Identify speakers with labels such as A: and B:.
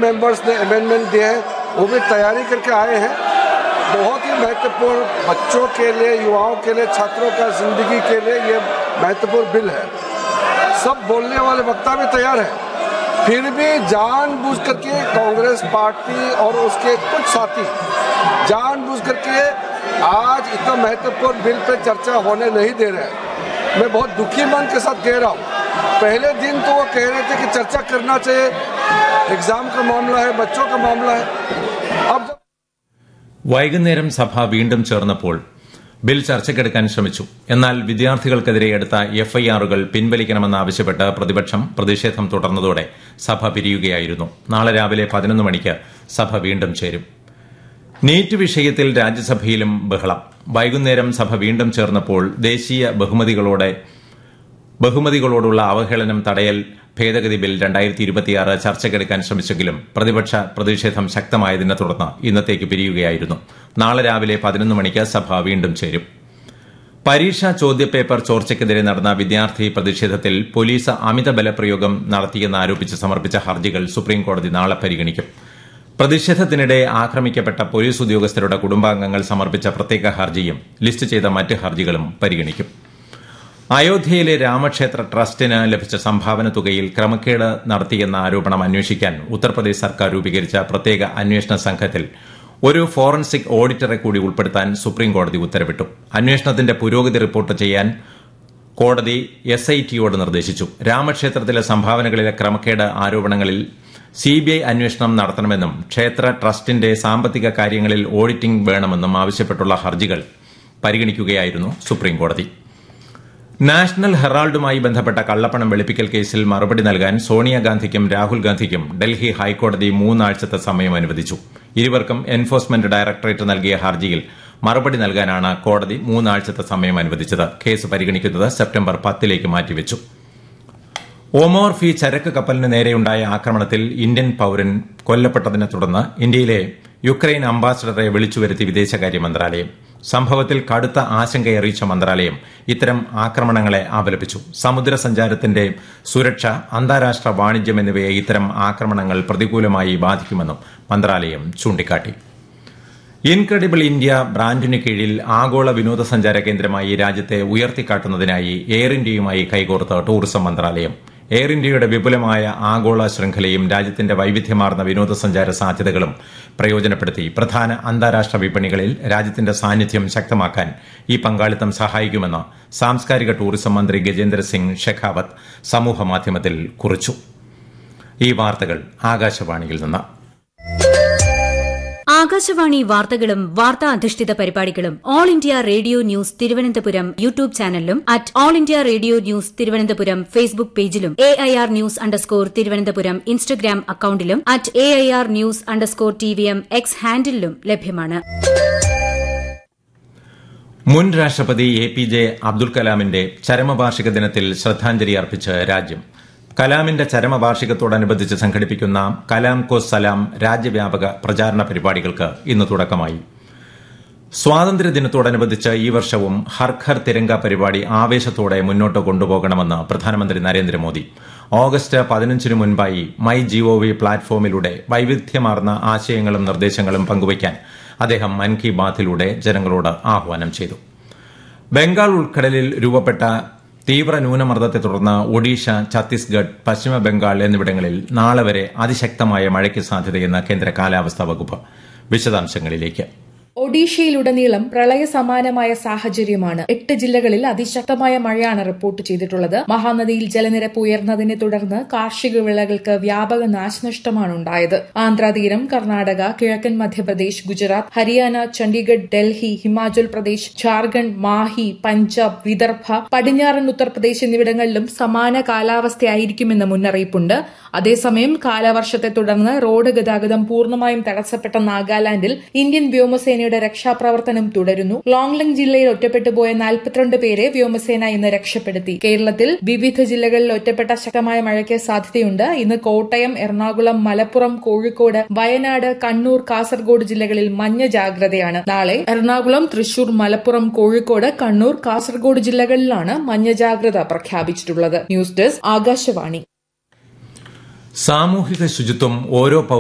A: members ने amendment दिए हैं वो भी तैयारी करके आए हैं बहुत ही महत्वपूर्ण बच्चों के लिए युवाओं के लिए छात्रों का जिंदगी के लिए ये महत्वपूर्ण बिल है सब बोलने वाले वक्ता भी तैयार हैं फिर भी जानबूझ करके कांग्रेस पार्टी और उसके कुछ साथी जानबूझ करके आज इतना महत्वपूर्ण बिल पे चर्चा होने नहीं दे रहे हैं मैं बहुत दुखी मन के साथ कह रहा हूँ पहले दिन तो वो कह रहे थे कि चर्चा करना चाहिए एग्जाम का मामला है बच्चों का मामला है अब जब
B: വൈകുന്നേരം സഭ വീണ്ടും ചേർന്നപ്പോൾ ബിൽ ചർച്ചയ്ക്കെടുക്കാൻ ശ്രമിച്ചു എന്നാൽ വിദ്യാർത്ഥികൾക്കെതിരെ എടുത്ത എഫ്ഐആറുകൾ പിൻവലിക്കണമെന്നാവശ്യപ്പെട്ട് പ്രതിപക്ഷം പ്രതിഷേധം തുടർന്നതോടെ സഭ പിരിയുകയായിരുന്നു നാളെ രാവിലെ പതിനൊന്ന് മണിക്ക് സഭ വീണ്ടും ചേരും നീറ്റ് വിഷയത്തിൽ രാജ്യസഭയിലും ബഹളം വൈകുന്നേരം സഭ വീണ്ടും ചേർന്നപ്പോൾ ദേശീയ ബഹുമതികളോടെ ബഹുമതികളോടുള്ള അവഹേളനം തടയൽ ഭേദഗതി ബിൽ രണ്ടായിരത്തി ഇരുപത്തിയാറ് ചർച്ചയ്ക്കെടുക്കാൻ ശ്രമിച്ചെങ്കിലും പ്രതിപക്ഷ പ്രതിഷേധം ശക്തമായതിനെ തുടർന്ന് ഇന്നത്തേക്ക് പിരിയുകയായിരുന്നു നാളെ രാവിലെ പതിനൊന്ന് മണിക്ക് സഭ വീണ്ടും ചേരും പരീക്ഷാ ചോദ്യപേപ്പർ ചോർച്ചയ്ക്കെതിരെ നടന്ന വിദ്യാർത്ഥി പ്രതിഷേധത്തിൽ പോലീസ് അമിത ബലപ്രയോഗം നടത്തിയെന്ന് ആരോപിച്ച് സമർപ്പിച്ച ഹർജികൾ സുപ്രീംകോടതി നാളെ പരിഗണിക്കും പ്രതിഷേധത്തിനിടെ ആക്രമിക്കപ്പെട്ട പോലീസ് ഉദ്യോഗസ്ഥരുടെ കുടുംബാംഗങ്ങൾ സമർപ്പിച്ച പ്രത്യേക ഹർജിയും ലിസ്റ്റ് ചെയ്ത മറ്റ് ഹർജികളും പരിഗണിക്കും അയോധ്യയിലെ രാമക്ഷേത്ര ട്രസ്റ്റിന് ലഭിച്ച സംഭാവന തുകയിൽ ക്രമക്കേട് നടത്തിയെന്ന ആരോപണം അന്വേഷിക്കാൻ ഉത്തർപ്രദേശ് സർക്കാർ രൂപീകരിച്ച പ്രത്യേക അന്വേഷണ സംഘത്തിൽ ഒരു ഫോറൻസിക് ഓഡിറ്ററെ കൂടി ഉൾപ്പെടുത്താൻ സുപ്രീംകോടതി ഉത്തരവിട്ടു അന്വേഷണത്തിന്റെ പുരോഗതി റിപ്പോർട്ട് ചെയ്യാൻ കോടതി എസ് ഐ ടിയോട് നിർദ്ദേശിച്ചു രാമക്ഷേത്രത്തിലെ സംഭാവനകളിലെ ക്രമക്കേട് ആരോപണങ്ങളിൽ സിബിഐ അന്വേഷണം നടത്തണമെന്നും ക്ഷേത്ര ട്രസ്റ്റിന്റെ സാമ്പത്തിക കാര്യങ്ങളിൽ ഓഡിറ്റിംഗ് വേണമെന്നും ആവശ്യപ്പെട്ടുള്ള ഹർജികൾ പരിഗണിക്കുകയായിരുന്നു സുപ്രീംകോടതി നാഷണൽ ഹെറാൾഡുമായി ബന്ധപ്പെട്ട കള്ളപ്പണം വെളുപ്പിക്കൽ കേസിൽ മറുപടി നൽകാൻ സോണിയാഗാന്ധിക്കും രാഹുൽ ഗാന്ധിക്കും ഡൽഹി ഹൈക്കോടതി മൂന്നാഴ്ചത്തെ സമയം അനുവദിച്ചു ഇരുവർക്കും എൻഫോഴ്സ്മെന്റ് ഡയറക്ടറേറ്റ് നൽകിയ ഹർജിയിൽ മറുപടി നൽകാനാണ് കോടതി മൂന്നാഴ്ചത്തെ സമയം അനുവദിച്ചത് കേസ് പരിഗണിക്കുന്നത് സെപ്റ്റംബർ പത്തിലേക്ക് മാറ്റിവച്ചു ഒമോർ ഫി ചരക്ക് കപ്പലിന് നേരെയുണ്ടായ ആക്രമണത്തിൽ ഇന്ത്യൻ പൌരൻ കൊല്ലപ്പെട്ടതിനെ തുടർന്ന് ഇന്ത്യയിലെ യുക്രൈൻ അംബാസഡറെ വിളിച്ചുവരുത്തി വിദേശകാര്യ മന്ത്രാലയം സംഭവത്തിൽ കടുത്ത ആശങ്കയറിയിച്ച മന്ത്രാലയം ഇത്തരം ആക്രമണങ്ങളെ അപലപിച്ചു സമുദ്ര സഞ്ചാരത്തിന്റെ സുരക്ഷ അന്താരാഷ്ട്ര വാണിജ്യം എന്നിവയെ ഇത്തരം ആക്രമണങ്ങൾ പ്രതികൂലമായി ബാധിക്കുമെന്നും മന്ത്രാലയം ചൂണ്ടിക്കാട്ടി ഇൻക്രെഡിബിൾ ഇന്ത്യ ബ്രാൻഡിന് കീഴിൽ ആഗോള വിനോദസഞ്ചാര കേന്ദ്രമായി രാജ്യത്തെ ഉയർത്തിക്കാട്ടുന്നതിനായി എയർ ഇന്ത്യയുമായി കൈകോർത്ത് ടൂറിസം മന്ത്രാലയം എയർ ഇന്ത്യയുടെ വിപുലമായ ആഗോള ശൃംഖലയും രാജ്യത്തിന്റെ വൈവിധ്യമാർന്ന വിനോദസഞ്ചാര സാധ്യതകളും പ്രയോജനപ്പെടുത്തി പ്രധാന അന്താരാഷ്ട്ര വിപണികളിൽ രാജ്യത്തിന്റെ സാന്നിധ്യം ശക്തമാക്കാൻ ഈ പങ്കാളിത്തം സഹായിക്കുമെന്ന് സാംസ്കാരിക ടൂറിസം മന്ത്രി ഗജേന്ദ്ര സിംഗ് ഷെഖാവത്ത് സമൂഹമാധ്യമത്തിൽ കുറിച്ചു ഈ വാർത്തകൾ ആകാശവാണിയിൽ നിന്ന്
C: ആകാശവാണി വാർത്തകളും വാർത്താ അധിഷ്ഠിത പരിപാടികളും all India radio news Thiruvananthapuram YouTube ചാനലിലും at all India radio news Thiruvananthapuram Facebook പേജിലും A I R news underscore Thiruvananthapuram Instagram അക്കൌണ്ടിലും at A I R news underscore T V M X ഹാൻഡിലും ലഭ്യമാണ്
B: മുൻ രാഷ്ട്രപതി എ പി ജെ അബ്ദുൽ കലാമിന്റെ ചരമവാർഷിക ദിനത്തിൽ ശ്രദ്ധാഞ്ജലി അർപ്പിച്ച് രാജ്യം കലാമിന്റെ ചരമവാർഷികത്തോടനുബന്ധിച്ച് സംഘടിപ്പിക്കുന്ന കലാം കോ സലാം രാജ്യവ്യാപക പ്രചാരണ പരിപാടികൾക്ക് ഇന്ന് തുടക്കമായി സ്വാതന്ത്ര്യദിനത്തോടനുബന്ധിച്ച് ഈ വർഷവും ഹർ ഘർ തിരങ്ക പരിപാടി ആവേശത്തോടെ മുന്നോട്ട് കൊണ്ടുപോകണമെന്ന് പ്രധാനമന്ത്രി നരേന്ദ്രമോദി ഓഗസ്റ്റ് പതിനഞ്ചിനു മുൻപായി മൈ ജിഒവി പ്ലാറ്റ്ഫോമിലൂടെ വൈവിധ്യമാർന്ന ആശയങ്ങളും നിർദ്ദേശങ്ങളും പങ്കുവയ്ക്കാൻ അദ്ദേഹം മൻ കി ബാത്തിലൂടെ ജനങ്ങളോട് ആഹ്വാനം ചെയ്തു ബംഗാൾ ഉൾക്കടലിൽ രൂപപ്പെട്ട തീവ്ര ന്യൂനമർദ്ദത്തെ തുടർന്ന് ഒഡീഷ ഛത്തീസ്ഗഡ് പശ്ചിമ ബംഗാൾ എന്നിവിടങ്ങളിൽ നാളെ വരെ അതിശക്തമായ മഴയ്ക്ക് സാധ്യതയെന്ന് കേന്ദ്ര കാലാവസ്ഥാ വകുപ്പ് വിശദാംശങ്ങളിലേക്ക്
D: ഒഡീഷയിലുടനീളം പ്രളയ സമാനമായ സാഹചര്യമാണ് എട്ട് ജില്ലകളിൽ അതിശക്തമായ മഴയാണ് റിപ്പോർട്ട് ചെയ്തിട്ടുള്ളത് മഹാനദിയിൽ ജലനിരപ്പ് ഉയർന്നതിനെ തുടർന്ന് കാർഷിക വിളകൾക്ക് വ്യാപക നാശനഷ്ടമാണ് ഉണ്ടായത് ആന്ധ്രാതീരം കർണാടക കിഴക്കൻ മധ്യപ്രദേശ് ഗുജറാത്ത് ഹരിയാന ചണ്ഡീഗഡ് ഡൽഹി ഹിമാചൽ പ്രദേശ് ജാർഖണ്ഡ് മാഹി പഞ്ചാബ് വിദർഭ പടിഞ്ഞാറൻ ഉത്തർപ്രദേശ് എന്നിവിടങ്ങളിലും സമാന കാലാവസ്ഥയായിരിക്കുമെന്ന് മുന്നറിയിപ്പുണ്ട് അതേസമയം കാലവർഷത്തെ തുടർന്ന് റോഡ് ഗതാഗതം പൂർണ്ണമായും തടസ്സപ്പെട്ട നാഗാലാൻഡിൽ ഇന്ത്യൻ വ്യോമസേന വ്യോമസേനയുടെ രക്ഷാപ്രവർത്തനം തുടരുന്നു ലോങ്ലങ് ജില്ലയിൽ ഒറ്റപ്പെട്ടുപോയ നാൽപ്പത്തിരണ്ട് പേരെ വ്യോമസേന ഇന്ന് രക്ഷപ്പെടുത്തി കേരളത്തിൽ വിവിധ ജില്ലകളിൽ ഒറ്റപ്പെട്ട ശക്തമായ മഴയ്ക്ക് സാധ്യതയുണ്ട് ഇന്ന് കോട്ടയം എറണാകുളം മലപ്പുറം കോഴിക്കോട് വയനാട് കണ്ണൂർ കാസർഗോഡ് ജില്ലകളിൽ മഞ്ഞ ജാഗ്രതയാണ് നാളെ എറണാകുളം തൃശൂർ മലപ്പുറം കോഴിക്കോട് കണ്ണൂർ കാസർഗോഡ് ജില്ലകളിലാണ് മഞ്ഞ ജാഗ്രത പ്രഖ്യാപിച്ചിട്ടുള്ളത് ന്യൂസ് ഡെസ്ക് ആകാശവാണി
B: സാമൂഹിക ശുചിത്വം ഓരോ